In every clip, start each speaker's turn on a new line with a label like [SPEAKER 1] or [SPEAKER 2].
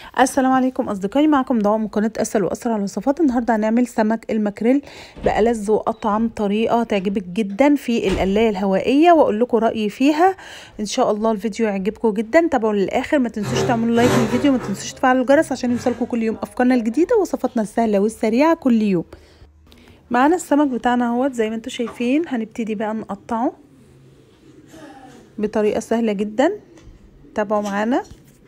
[SPEAKER 1] السلام عليكم اصدقائي معكم دعاء من قناه اسهل واسرع الوصفات النهارده هنعمل سمك الماكريل بألذ واطعم طريقه تعجبك جدا في القلايه الهوائيه واقول لكم رايي فيها ان شاء الله الفيديو يعجبكم جدا تابعوا للاخر ما تنسوش تعملوا لايك للفيديو ما تنسوش تفعلوا الجرس عشان يوصلكم كل يوم افكارنا الجديده وصفاتنا السهله والسريعه كل يوم معانا السمك بتاعنا اهوت زي ما انتم شايفين هنبتدي بقى نقطعه بطريقه سهله جدا تابعوا معانا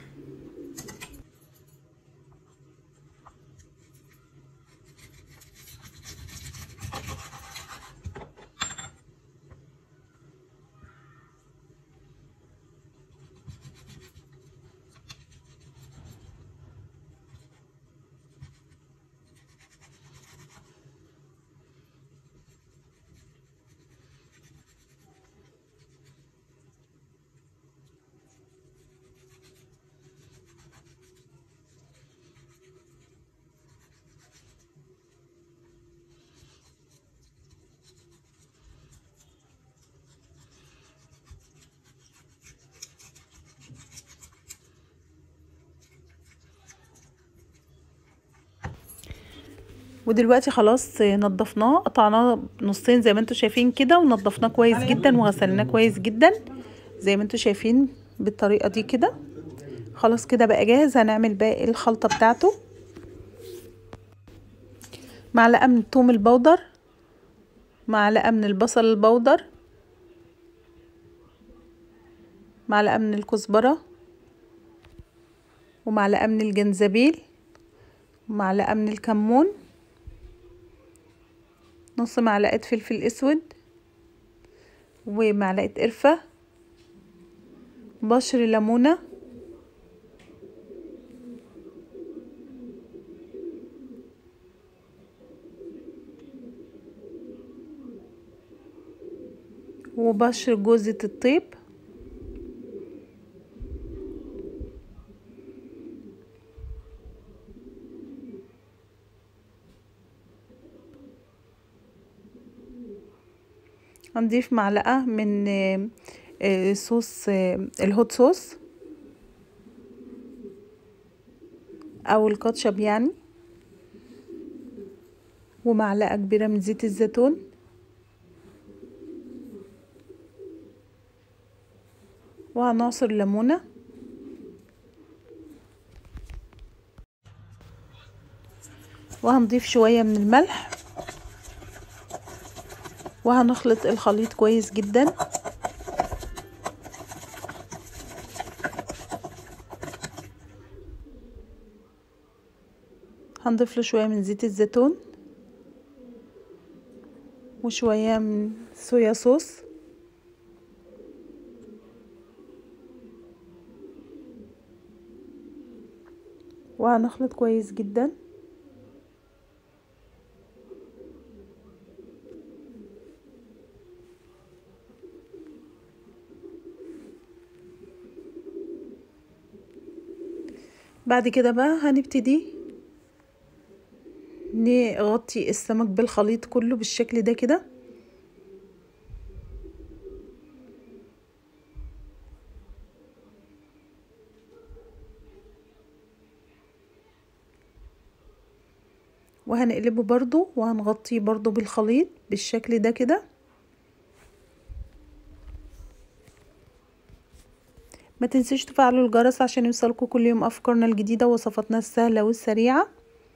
[SPEAKER 1] ودلوقتي خلاص نضفناه قطعناه نصين زي ما انتم شايفين كده ونضفناه كويس جدا وغسلناه كويس جدا زي ما انتم شايفين بالطريقه دي كده خلاص كده بقى جاهز هنعمل باقي الخلطه بتاعته معلقه من الثوم البودر معلقه من البصل البودر معلقه من الكزبره ومعلقه من الجنزبيل ومعلقه من الكمون نص معلقه فلفل اسود ومعلقه قرفه بشر ليمونه وبشر جوزة الطيب هنضيف معلقة من صوص الهوت صوص او الكاتشب يعني ومعلقة كبيرة من زيت الزيتون وهنعصر ليمونة وهنضيف شوية من الملح وهنخلط الخليط كويس جدا هنضيف له شويه من زيت الزيتون وشويه من صويا صوص وهنخلط كويس جدا بعد كده بقى هنبتدي نغطي السمك بالخليط كله بالشكل ده كده وهنقلبه برضو وهنغطيه برضو بالخليط بالشكل ده كده ما تنسيش تفعلوا الجرس عشان يوصلكوا كل يوم افكارنا الجديده وصفاتنا السهله والسريعه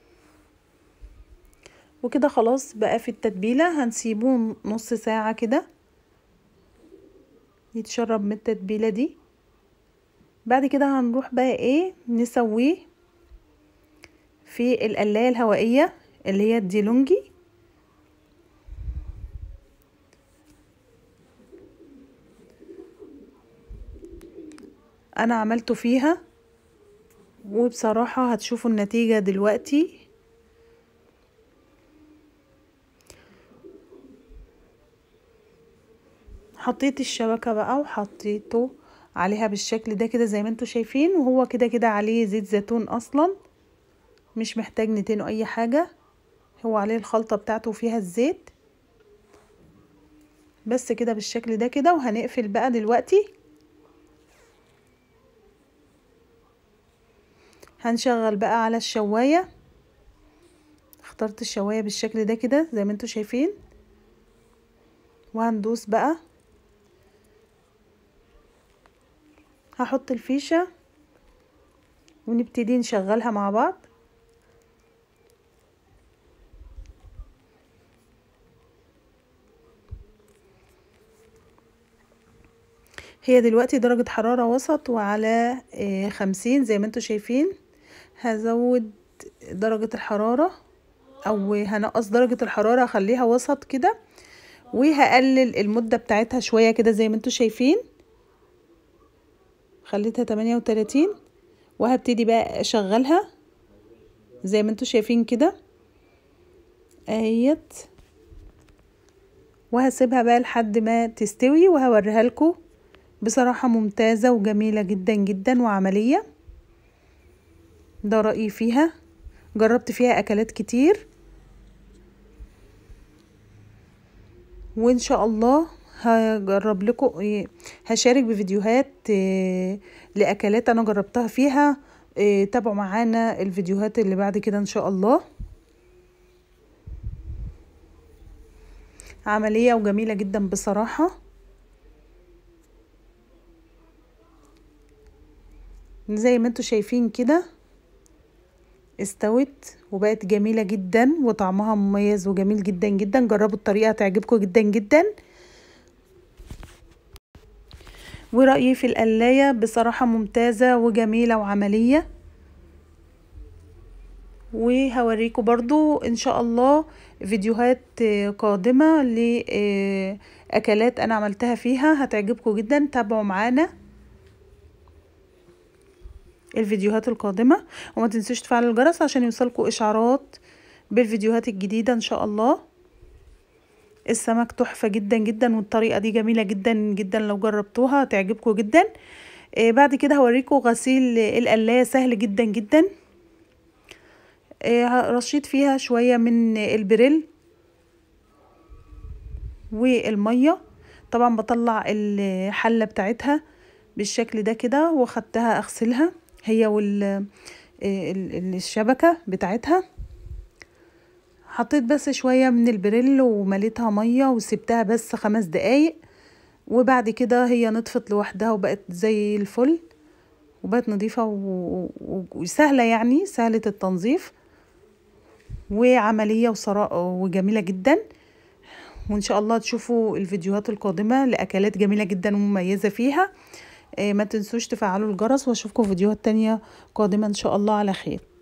[SPEAKER 1] وكده خلاص بقى في التتبيله هنسيبه نص ساعه كده يتشرب من التتبيله دي بعد كده هنروح بقى ايه نسويه في القلايه الهوائيه اللي هي الديلونجي انا عملته فيها وبصراحة هتشوفوا النتيجة دلوقتي حطيت الشبكة بقى وحطيته عليها بالشكل ده كده زي ما انتوا شايفين وهو كده كده عليه زيت زيتون اصلا مش محتاج نتينه اي حاجة هو عليه الخلطة بتاعته فيها الزيت بس كده بالشكل ده كده وهنقفل بقى دلوقتي هنشغل بقى على الشواية اخترت الشواية بالشكل ده كده زي ما انتوا شايفين وهندوس بقى هحط الفيشة ونبتدي نشغلها مع بعض هي دلوقتي درجة حرارة وسط وعلى خمسين زي ما انتوا شايفين هزود درجة الحرارة او هنقص درجة الحرارة هخليها وسط كده وهقلل المدة بتاعتها شوية كده زي ما انتوا شايفين خليتها تمانية وتلاتين وهبتدي بقى اشغلها زي ما انتوا شايفين كده اهيت وهسيبها بقى لحد ما تستوي وهوريها لكم بصراحة ممتازة وجميلة جدا جدا وعملية ده رأيي فيها جربت فيها أكلات كتير وإن شاء الله هجرب لكم هشارك بفيديوهات لأكلات أنا جربتها فيها تابعوا معانا الفيديوهات اللي بعد كده إن شاء الله عملية وجميلة جدا بصراحة زي ما انتوا شايفين كده استوت وبقت جميلة جدا وطعمها مميز وجميل جدا جدا جربوا الطريقة هتعجبكم جدا جدا ورأيي في القلاية بصراحة ممتازة وجميلة وعملية وهوريكم برضو ان شاء الله فيديوهات قادمة لأكلات انا عملتها فيها هتعجبكم جدا تابعوا معانا الفيديوهات القادمة وما تنسوش تفعلوا الجرس عشان يوصلكوا اشعارات بالفيديوهات الجديدة ان شاء الله السمك تحفة جدا جدا والطريقة دي جميلة جدا جدا لو جربتوها هتعجبكم جدا آه بعد كده هوريكم غسيل القلاية سهل جدا جدا آه رشيت فيها شوية من البريل والمية طبعا بطلع الحلة بتاعتها بالشكل ده كده واخدتها اغسلها هي وال الشبكة بتاعتها حطيت بس شوية من البريل ومليتها مية وسبتها بس خمس دقايق وبعد كده هي نطفت لوحدها وبقت زي الفل وبقت نظيفة وسهلة يعني سهلة التنظيف وعملية وصراء وجميلة جدا وان شاء الله تشوفوا الفيديوهات القادمة لأكلات جميلة جدا ومميزة فيها ما تنسوش تفعلوا الجرس واشوفكم فيديوهات تانية قادمة ان شاء الله على خير